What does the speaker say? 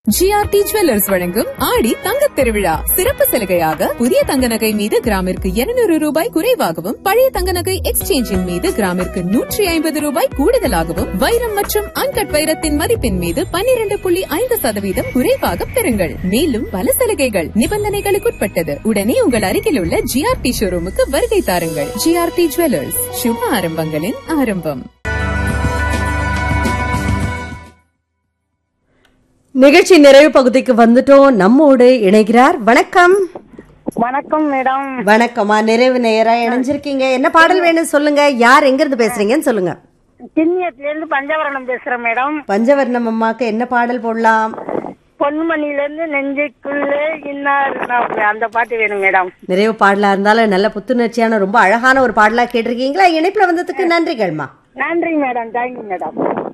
GRT jewellers வழங்கும் ஆடி தங்கத் திருவிழா சிறப்பு சலுகையாக புதிய தங்க நகை மீது கிராமிற்கு 200 ரூபாய் குறைவாகவும் பழைய தங்க நகை எக்ஸ்சேஞ்சின் மீது கிராமிற்கு நூற்றி ஐம்பது ரூபாய் கூடுதலாகவும் வைரம் மற்றும் அன்கட் வைரத்தின் மதிப்பின் மீது 12.5% புள்ளி ஐந்து சதவீதம் குறைவாக பெறுங்கள் மேலும் பல சலுகைகள் நிபந்தனைகளுக்குட்பட்டது உடனே உங்கள் அருகில் உள்ள ஜிஆர்டி ஷோரூமுக்கு வருகை தாருங்கள் ஜிஆர்டி ஜுவல்லர்ஸ் சுப ஆரம்பங்களின் ஆரம்பம் நிகழ்ச்சி நிறைவு பகுதிக்கு வந்துட்டோம் நம்மோடு இணைகிறார் வணக்கம் வணக்கம் மேடம் வணக்கம்மா நிறைவு நேரா இணைஞ்சிருக்கீங்க என்ன பாடல் வேணும் சொல்லுங்க யார் எங்க இருந்து பேசுறீங்கன்னு சொல்லுங்க கிண்ணியத்துல இருந்து பஞ்சவரணம் பேசுறேன் மேடம் பஞ்சவர்ணம் அம்மாக்கு என்ன பாடல் போடலாம் பொன்மணில இருந்து நெஞ்சுக்குள்ளே இன்னார் அந்த பாட்டு வேணும் மேடம் நிறைவு பாடலா இருந்தாலும் நல்ல புத்துணர்ச்சியான ரொம்ப அழகான ஒரு பாடலா கேட்டிருக்கீங்களா இணைப்புல வந்ததுக்கு நன்றிகள்மா நன்றி மேடம் தேங்க்யூ மேடம்